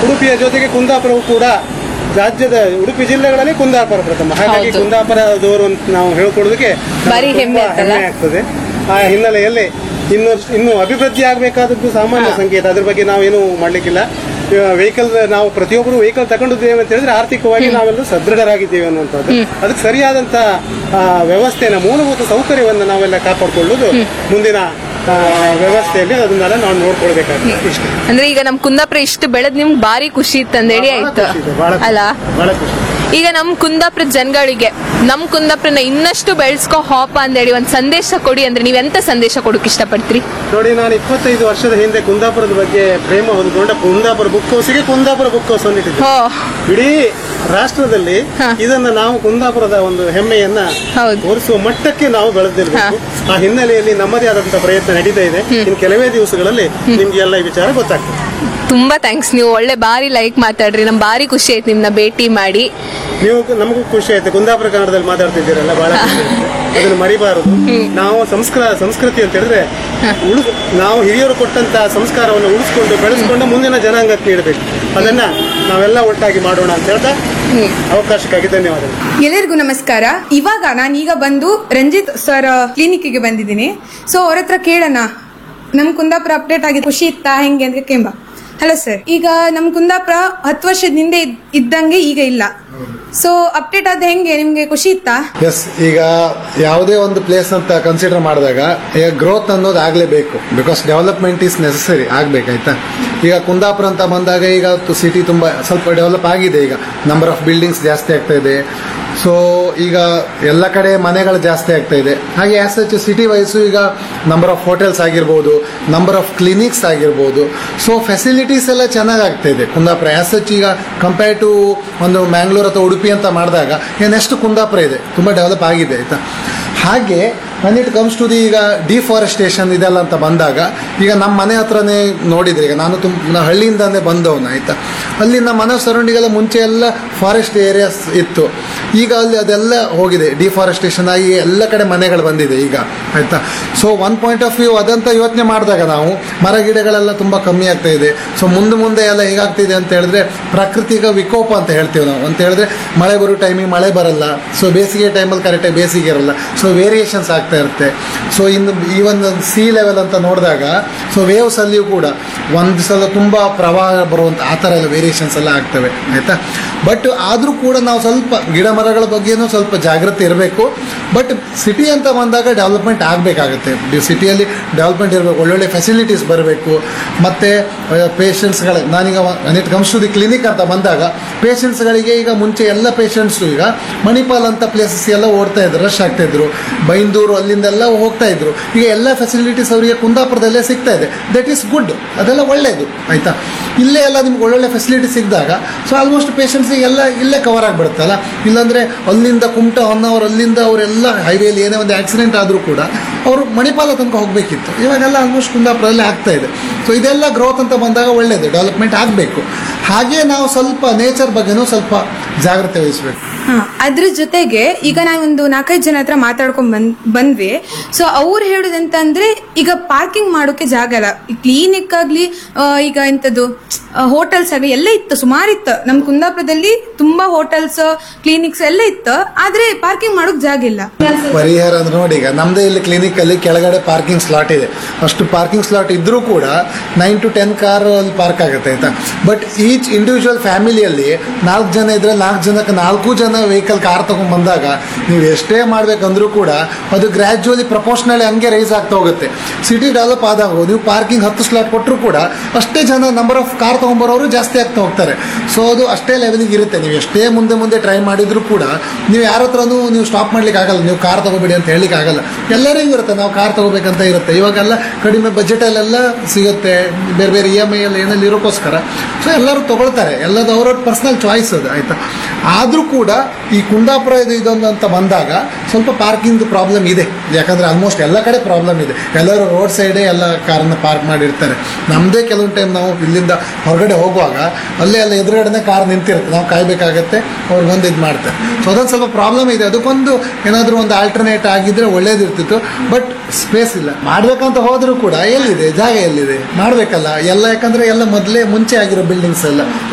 ಉಡುಪಿಯ ಜೊತೆಗೆ ಕುಂದಾಪುರವು ಕೂಡ ರಾಜ್ಯದ ಉಡುಪಿ ಜಿಲ್ಲೆಗಳಲ್ಲಿ ಕುಂದಾಪುರ ಪ್ರಥಮ ಹಾಗಾಗಿ ಹೌದು. ಕುಂದಾಪುರದವರು ಅಂತ ನಾವು ಹೇಳ್ಕೊಡೋದಕ್ಕೆ ನಮ್ಗೆ ಭಾರಿ ಹೆಮ್ಮೆ ತುಂಬಾ ಆಯ್ತಲ್ಲ? ಹೆಮ್ಮೆ ಆಗ್ತದೆ ಆ ಹಿನ್ನೆಲೆಯಲ್ಲಿ ಇನ್ನು ಇನ್ನು ಅಭಿವೃದ್ಧಿ ಆಗಬೇಕಾದದ್ದು ಸಾಮಾನ್ಯ ಹಾ. ಸಂಕೇತ ಅದ್ರ ಬಗ್ಗೆ ನಾವೇನು ಮಾಡ್ಲಿಕ್ಕಿಲ್ಲ ವೆಹಿಕಲ್ ನಾವು ಪ್ರತಿಯೊಬ್ಬರು ವೆಹಿಕಲ್ ತಗೊಂಡಿದ್ದೇವೆ ಅಂತ ಹೇಳಿದ್ರೆ ಆರ್ಥಿಕವಾಗಿ ನಾವೆಲ್ಲ ಸದೃಢರಾಗಿದ್ದೇವೆ ಅನ್ನುವಂಥದ್ದು ಅದಕ್ಕೆ ಸರಿಯಾದಂತ ಆ, ವ್ಯವಸ್ಥೆನ ಮೂಲಭೂತ ಸೌಕರ್ಯವನ್ನು ನಾವೆಲ್ಲ ಕಾಪಾಡಿಕೊಳ್ಳುವುದು ಮುಂದಿನ ಆ, ವ್ಯವಸ್ಥೆಯಲ್ಲಿ ಅದನ್ನೆಲ್ಲ ನಾವು ನೋಡ್ಕೊಳ್ಬೇಕಾಗ್ತದೆ ಇಷ್ಟೇ ಅಂದ್ರೆ ಈಗ ನಮ್ ಕುಂದಾಪುರ ಇಷ್ಟು ಬೆಳೆದ್ ನಿಮ್ಗೆ ಭಾರಿ ಖುಷಿ ಇತ್ತಂದೇಳಿ ಬಹಳ ಆಯ್ತು ಖುಷಿ ಇದೆ, ಬಹಳ ಖುಷಿ. ಅಲ್ಲ ಬಹಳ ಖುಷಿ ಈಗ ನಮ್ ಕುಂದಾಪುರ ಜನಗಳಿಗೆ ನಮ್ ಕುಂದಾಪುರನ ಇನ್ನಷ್ಟು ಬೆಳೆಸ್ಕೋ ಹಾಪ ಅಂದೇಳಿ ಒಂದ್ ಸಂದೇಶ ಕೊಡಿ ಅಂದ್ರೆ ನೀವ್ ಎಂತ ಸಂದೇಶ ಕೊಡಕ್ ಇಷ್ಟಪಡ್ತೀರಿ ನೋಡಿ ನಾನು ಇಪ್ಪತ್ತೈದು ವರ್ಷದ ಹಿಂದೆ ಕುಂದಾಪುರದ ಬಗ್ಗೆ ಪ್ರೇಮ ಹೊಂದ್ಕೊಂಡ ಕುಂದಾಪುರ ಬುಕ್ ಹೌಸ್ಗೆ ಕುಂದಾಪುರ ಬುಕ್ ಹೌಸ್ ಅಂದಿಟ್ಟಿದ್ದೆ ಹೋ ಇಡೀ ರಾಷ್ಟ್ರದಲ್ಲಿ ಹಾ. ಇದನ್ನ ನಾವು ಕುಂದಾಪುರದ ಒಂದು ಹೆಮ್ಮೆಯನ್ನ ಹೌದು. ತೋರಿಸುವ ಮಟ್ಟಕ್ಕೆ ನಾವು ಬೆಳೆದಿರಬೇಕು ಆ ಹಿನ್ನೆಲೆಯಲ್ಲಿ ನಮ್ಮದೇ ಆದಂತಹ ಪ್ರಯತ್ನ ನಡೀತಾ ಇದೆ ಇನ್ನು ಕೆಲವೇ ದಿವಸಗಳಲ್ಲಿ ನಿಮ್ಗೆ ಎಲ್ಲ ಈ ವಿಚಾರ ಗೊತ್ತಾಗ್ತದೆ ತುಂಬಾ ಥ್ಯಾಂಕ್ಸ್ ನೀವು ಒಳ್ಳೆ ಬಾರಿ ಲೈಕ್ ಮಾತಾಡ್ರಿ ನಮ್ ಬಾರಿ ಖುಷಿ ಆಯ್ತು ನಿಮ್ನ ಭೇಟಿ ಮಾಡಿ ನೀವು ನಮಗೂ ಖುಷಿ ಆಯ್ತು ಕುಂದಾಪುರ ಕನ್ನಡದಲ್ಲಿ ಮಾತಾಡ್ತಿದ್ದೀರಲ್ಲ ಬಹಳ ಖುಷಿ ಆಯ್ತು. ಅದನ್ನು ಮರಿಬಾರದು ನಾವು ಸಂಸ್ಕೃ ಸಂಸ್ಕೃತಿ ಅಂತ ಹೇಳಿದ್ರೆ ಉಳು ನಾವು ಹಿರಿಯರು ಕೊಟ್ಟಂತ ಸಂಸ್ಕಾರವನ್ನು ಉಳಿಸ್ಕೊಂಡು ಬೆಳೆಸ್ಕೊಂಡು ಮುಂದಿನ ಜನಾಂಗಕ್ಕೆ ನೀಡಬೇಕು ಅದನ್ನ ನಾವೆಲ್ಲ ಒಟ್ಟಾಗಿ ಮಾಡೋಣ ಅಂತ ಹೇಳ್ತಾ ಅವಕಾಶಕ್ಕಾಗಿ ಧನ್ಯವಾದಗಳು ಎಲ್ಲರಿಗೂ ನಮಸ್ಕಾರ ಇವಾಗ ನಾನೀಗ ಬಂದು ರಂಜಿತ್ ಸರ್ ಕ್ಲಿನಿಕ್ಗೆ ಬಂದಿದ್ದೀನಿ ಸೊ ಅವ್ರ ಹತ್ರ ಕೇಳೋಣ ನಮ್ ಕುಂದಾಪುರ ಅಪ್ಡೇಟ್ ಆಗಿ ಖುಷಿ ಇತ್ತಾ ಹೆಂಗೆ ಅಂತ ಕೇಂಬ ಹಲೋ ಸರ್ ಈಗ ನಮ್ ಕುಂದಾಪುರ ಹತ್ತು ವರ್ಷದ ಹಿಂದೆ ಇದ್- ಇದ್ದಂಗೆ ಈಗ ಇಲ್ಲ ಸೊ ಅಪ್ಡೇಟ್ ಆದ ಹೆಂಗೆ ನಿಮ್ಗೆ ಖುಷಿ ಇತ್ತಾ ಎಸ್ ಈಗ ಯಾವುದೇ ಒಂದು ಪ್ಲೇಸ್ ಅಂತ ಕನ್ಸಿಡರ್ ಮಾಡಿದಾಗ ಈಗ ಗ್ರೋತ್ ಅನ್ನೋದು ಆಗಲೇಬೇಕು ಬಿಕಾಸ್ ಡೆವಲಪ್ಮೆಂಟ್ ಈಸ್ ನೆಸಸರಿ ಆಗ್ಬೇಕಾಯ್ತಾ ಈಗ ಕುಂದಾಪುರ ಅಂತ ಬಂದಾಗ ಈಗ ಸಿಟಿ ತುಂಬ ಸ್ವಲ್ಪ ಡೆವಲಪ್ ಆಗಿದೆ ಈಗ ನಂಬರ್ ಆಫ್ ಬಿಲ್ಡಿಂಗ್ಸ್ ಜಾಸ್ತಿ ಆಗ್ತಾ ಇದೆ ಸೊ ಈಗ ಎಲ್ಲ ಕಡೆ ಮನೆಗಳು ಜಾಸ್ತಿ ಆಗ್ತಾ ಇದೆ ಹಾಗೆ ಆಸ್ ಸಚ್ ಸಿಟಿ ವೈಸು ಈಗ ನಂಬರ್ ಆಫ್ ಹೋಟೆಲ್ಸ್ ಆಗಿರ್ಬೋದು ನಂಬರ್ ಆಫ್ ಕ್ಲಿನಿಕ್ಸ್ ಆಗಿರ್ಬೋದು ಸೊ ಫೆಸಿಲಿಟೀಸ್ ಎಲ್ಲ ಚೆನ್ನಾಗಿ ಆಗ್ತಾ ಇದೆ ಕುಂದಾಪುರ ಆಸ್ ಸಚ್ ಈಗ ಕಂಪೇರ್ ಟು ಒಂದು ಮ್ಯಾಂಗ್ಳೂರ್ ಅಥವಾ ಉಡುಪಿ ಅಂತ ಮಾಡಿದಾಗ ನೆಕ್ಸ್ಟ್ ಕುಂದಾಪುರ ಇದೆ ತುಂಬ ಡೆವಲಪ್ ಆಗಿದೆ ಆಯ್ತಾ ಹಾಗೆ when it comes to the ಈಗ ಡಿಫಾರೆಸ್ಟೇಷನ್ ಇದೆಲ್ಲ ಅಂತ ಬಂದಾಗ ಈಗ ನಮ್ಮ ಮನೆ ಹತ್ರನೇ ನೋಡಿದ್ರೆ ಈಗ ನಾನು ತುಂಬ ನಾ ಹಳ್ಳಿಯಿಂದನೇ ಬಂದವನು ಆಯ್ತಾ ಅಲ್ಲಿ ನಮ್ಮ ಮನೆ ಸರೌಂಡಿಗೆಲ್ಲ ಮುಂಚೆ ಎಲ್ಲ ಫಾರೆಸ್ಟ್ ಏರಿಯಾಸ್ ಇತ್ತು ಈಗ ಅಲ್ಲಿ ಅದೆಲ್ಲ ಹೋಗಿದೆ ಡಿಫಾರೆಸ್ಟೇಷನ್ ಆಗಿ ಎಲ್ಲ ಕಡೆ ಮನೆಗಳು ಬಂದಿದೆ ಈಗ ಆಯ್ತಾ so one point of view ಅದಂತ ಯೋಚನೆ ಮಾಡಿದಾಗ ನಾವು ಮರ ಗಿಡಗಳೆಲ್ಲ ತುಂಬ ಕಮ್ಮಿ ಆಗ್ತಾ ಇದೆ ಸೊ ಮುಂದೆ ಮುಂದೆ ಎಲ್ಲ ಹೇಗಾಗ್ತಿದೆ ಅಂತ ಹೇಳಿದ್ರೆ ಪ್ರಾಕೃತಿಕ ವಿಕೋಪ ಅಂತ ಹೇಳ್ತೀವಿ ನಾವು ಅಂತ ಹೇಳಿದ್ರೆ ಮಳೆ ಬರೋ ಟೈಮಿಗೆ ಮಳೆ ಬರಲ್ಲ ಸೊ ಬೇಸಿಗೆ ಟೈಮಲ್ಲಿ ಕರೆಕ್ಟಾಗಿ ಬೇಸಿಗೆ ಇರಲ್ಲ ಸೊ ವೇರಿಯೇಷನ್ಸ್ ಆಗ್ತಾ ಇರುತ್ತೆ ಸೊ ಇನ್ನು ಈವನ್ ಸಿ ಲೆವೆಲ್ ಅಂತ ನೋಡಿದಾಗ ಸೊ ವೇವ್ಸ್ ಅಲ್ಲಿಯೂ ಕೂಡ ಒಂದು ಸಲ ತುಂಬ ಪ್ರವಾಹ ಬರುವಂಥ ಆ ಥರ ಎಲ್ಲ ವೇರಿಯೇಷನ್ಸ್ ಎಲ್ಲ ಆಗ್ತವೆ ಆಯಿತಾ ಬಟ್ ಆದರೂ ಕೂಡ ನಾವು ಸ್ವಲ್ಪ ಗಿಡ ಮರಗಳ ಬಗ್ಗೆನೂ ಸ್ವಲ್ಪ ಜಾಗೃತಿ ಇರಬೇಕು ಬಟ್ ಸಿಟಿ ಅಂತ ಬಂದಾಗ ಡೆವಲಪ್ಮೆಂಟ್ ಆಗಬೇಕಾಗುತ್ತೆ ಸಿಟಿಯಲ್ಲಿ ಡೆವಲಪ್ಮೆಂಟ್ ಇರಬೇಕು ಒಳ್ಳೊಳ್ಳೆ ಫೆಸಿಲಿಟೀಸ್ ಬರಬೇಕು ಮತ್ತು ಪೇಷಂಟ್ಸ್ಗಳ ನಾನೀಗ it comes to the clinic ಅಂತ ಬಂದಾಗ ಪೇಷಂಟ್ಸ್ಗಳಿಗೆ ಈಗ ಮುಂಚೆ ಎಲ್ಲ ಪೇಷಂಟ್ಸು ಈಗ ಮಣಿಪಾಲ್ ಅಂತ ಪ್ಲೇಸಸ್ ಎಲ್ಲ ಓಡ್ತಾ ಇದ್ರು ರಶ್ ಆಗ್ತಾ ಇದ್ರು ಬೈಂದೂರು ಅಲ್ಲಿಂದೆಲ್ಲ ಹೋಗ್ತಾ ಇದ್ರು ಈಗ ಎಲ್ಲ ಫೆಸಿಲಿಟೀಸ್ ಅವರಿಗೆ ಕುಂದಾಪುರದಲ್ಲೇ ಸಿಗ್ತಾ ಇದೆ ದಟ್ ಈಸ್ ಗುಡ್ ಅದೆಲ್ಲ ಒಳ್ಳೆಯದು ಆಯಿತಾ ಇಲ್ಲೇ ಎಲ್ಲ ನಿಮ್ಗೆ ಒಳ್ಳೊಳ್ಳೆ ಫೆಸಿಲಿಟಿ ಸಿಕ್ಕಿದಾಗ ಸೊ ಆಲ್ಮೋಸ್ಟ್ ಪೇಷಂಟ್ಸಿಗೆ ಎಲ್ಲ ಇಲ್ಲೇ ಕವರ್ ಆಗಿಬಿಡುತ್ತಲ್ಲ ಇಲ್ಲಾಂದರೆ ಅಲ್ಲಿಂದ ಕುಮಟ ಹೊನ್ನವರು ಅಲ್ಲಿಂದ ಅವರೆಲ್ಲ ಹೈವೇಲಿ ಏನೇ ಒಂದು ಆಕ್ಸಿಡೆಂಟ್ ಆದರೂ ಕೂಡ ಅವರು ಮಣಿಪಾಲ ತನಕ ಹೋಗಬೇಕಿತ್ತು ಇವಾಗೆಲ್ಲ ಆಲ್ಮೋಸ್ಟ್ ಕುಂದಾಪುರದಲ್ಲಿ ಆಗ್ತಾ ಇದೆ ಸೊ ಇದೆಲ್ಲ ಗ್ರೋತ್ ಅಂತ ಬಂದಾಗ ಒಳ್ಳೆಯದು ಡೆವಲಪ್ಮೆಂಟ್ ಆಗಬೇಕು ಹಾಗೆ ನಾವು ಸ್ವಲ್ಪ ನೇಚರ್ ಬಗ್ಗೆನೂ ಸ್ವಲ್ಪ ಜಾಗ್ರತೆ ವಹಿಸಬೇಕು ಹಾ ಅದ್ರ ಜೊತೆಗೆ ಈಗ ನಾವೊಂದು ನಾಲ್ಕೈದು ಜನ ಹತ್ರ ಮಾತಾಡ್ಕೊಂಡ್ ಬಂದ್ ಬಂದ್ವಿ ಸೊ ಅವ್ರು ಹೇಳುದಂತಂದ್ರೆ ಈಗ ಪಾರ್ಕಿಂಗ್ ಮಾಡೋಕೆ ಜಾಗ ಇಲ್ಲ ಕ್ಲಿನಿಕ್ ಆಗ್ಲಿ ಆ, ಈಗ ಎಂತದ್ದು ಹೋಟೆಲ್ಸ್ ಆಗಲಿ ಎಲ್ಲ ಇತ್ತು ಸುಮಾರು ಇತ್ತು ನಮ್ ಕುಂದಾಪುರದಲ್ಲಿ ತುಂಬಾ ಹೋಟೆಲ್ಸ್ ಕ್ಲಿನಿಕ್ಸ್ ಎಲ್ಲ ಇತ್ತು ಆದ್ರೆ ಪಾರ್ಕಿಂಗ್ ಮಾಡೋಕ್ ಜಾಗ ಇಲ್ಲ ಪರಿಹಾರ ಅಂದ್ರೆ ನೋಡಿ ಈಗ ನಮ್ಮದೇ ಇಲ್ಲಿ ಕ್ಲಿನಿಕ್ ಅಲ್ಲಿ ಕೆಳಗಡೆ ಪಾರ್ಕಿಂಗ್ ಸ್ಲಾಟ್ ಇದೆ ಅಷ್ಟು ಪಾರ್ಕಿಂಗ್ ಸ್ಲಾಟ್ ಇದ್ರೂ ಕೂಡ ನೈನ್ ಟು ಟೆನ್ ಕಾರ್ ಅಲ್ಲಿ ಪಾರ್ಕ್ ಆಗುತ್ತೆ ಆಯ್ತಾ ಬಟ್ ಈಚ್ ಇಂಡಿವಿಜುವಲ್ ಫ್ಯಾಮಿಲಿಯಲ್ಲಿ ನಾಲ್ಕು ಜನ ಇದ್ರೆ ನಾಲ್ಕು ಜನಕ್ಕೆ ನಾಲ್ಕು ಜನ ವೆಹಿಕಲ್ ಕಾರ್ ತಗೊಂಡ್ ಬಂದಾಗ ನೀವು ಎಷ್ಟೇ ಮಾಡ್ಬೇಕಂದ್ರೂ ಕೂಡ ಅದು ಗ್ರ್ಯಾಜುವಲಿ ಪ್ರಪೋರ್ಷನಲಿ ಹಂಗೆ ರೈಸ್ ಆಗ್ತಾ ಹೋಗುತ್ತೆ ಸಿಟಿ ಡೆವಲಪ್ ಆದಾಗ ನೀವು ಪಾರ್ಕಿಂಗ್ ಹತ್ತು ಸ್ಲಾಟ್ ಕೊಟ್ಟರು ಕೂಡ ಅಷ್ಟೇ ಜನ ನಂಬರ್ ಆಫ್ ಕಾರ್ ತೊಗೊಂಬರೋರು ಜಾಸ್ತಿ ಆಗ್ತಾ ಹೋಗ್ತಾರೆ ಸೊ ಅದು ಅಷ್ಟೇ ಲೆವೆಲಿಗೆ ಇರುತ್ತೆ ನೀವು ಎಷ್ಟೇ ಮುಂದೆ ಮುಂದೆ ಟ್ರೈ ಮಾಡಿದ್ರು ಕೂಡ ನೀವು ಯಾರ ಹತ್ರನೂ ನೀವು ಸ್ಟಾಪ್ ಮಾಡ್ಲಿಕ್ಕೆ ಆಗಲ್ಲ ನೀವು ಕಾರ್ ತಗೋಬೇಡಿ ಅಂತ ಹೇಳಲಿಕ್ಕೆ ಆಗಲ್ಲ ಎಲ್ಲರಿಗೂ ಇರುತ್ತೆ ನಾವು ಕಾರ್ ತಗೋಬೇಕಂತ ಇರುತ್ತೆ ಇವಾಗೆಲ್ಲ ಕಡಿಮೆ ಬಜೆಟಲ್ಲೆಲ್ಲ ಸಿಗುತ್ತೆ ಬೇರೆ ಬೇರೆ ಇ ಎಮ್ ಐ ಎಲ್ಲ ಏನಲ್ಲಿ ಇರೋಕ್ಕೋಸ್ಕರ ಸೊ ಎಲ್ಲರೂ ತಗೊಳ್ತಾರೆ ಎಲ್ಲದು ಅವ್ರವ್ರ ಪರ್ಸನಲ್ ಚಾಯ್ಸ್ ಅದು ಆಯ್ತಾ ಆದರೂ ಕೂಡ ಈ ಕುಂದಾಪುರ ಇದು ಇದೊಂದು ಅಂತ ಬಂದಾಗ ಸ್ವಲ್ಪ ಪಾರ್ಕಿಂಗ್ ಪ್ರಾಬ್ಲಮ್ ಇದೆ ಯಾಕಂದ್ರೆ ಆಲ್ಮೋಸ್ಟ್ ಎಲ್ಲ ಕಡೆ ಪ್ರಾಬ್ಲಮ್ ಇದೆ ಎಲ್ಲರೂ ರೋಡ್ ಸೈಡೇ ಎಲ್ಲ ಕಾರನ್ನ ಪಾರ್ಕ್ ಮಾಡಿರ್ತಾರೆ ನಮ್ಮದೇ ಕೆಲವೊಂದು ಟೈಮ್ ನಾವು ಇಲ್ಲಿಂದ ಹೊರಗಡೆ ಹೋಗುವಾಗ ಅಲ್ಲೇ ಎಲ್ಲ ಎದುರುಗಡೆನೆ ಕಾರ್ ನಿಂತಿರುತ್ತೆ ನಾವು ಕಾಯ್ಬೇಕಾಗತ್ತೆ ಅವ್ರು ಬಂದು ಇದು ಮಾಡ್ತಾರೆ ಸೊ ಅದೊಂದು ಸ್ವಲ್ಪ ಪ್ರಾಬ್ಲಮ್ ಇದೆ ಅದಕ್ಕೊಂದು ಏನಾದರೂ ಒಂದು ಆಲ್ಟರ್ನೇಟ್ ಆಗಿದ್ರೆ ಒಳ್ಳೇದಿರ್ತಿತ್ತು ಬಟ್ ಸ್ಪೇಸ್ ಇಲ್ಲ ಮಾಡ್ಬೇಕಂತ ಹೋದರೂ ಕೂಡ ಎಲ್ಲಿದೆ ಜಾಗ ಎಲ್ಲಿದೆ ಮಾಡಬೇಕಲ್ಲ ಎಲ್ಲ ಯಾಕಂದ್ರೆ ಎಲ್ಲ ಮೊದಲೇ ಮುಂಚೆ ಆಗಿರೋ ಬಿಲ್ಡಿಂಗ್ಸ್ ಎಲ್ಲ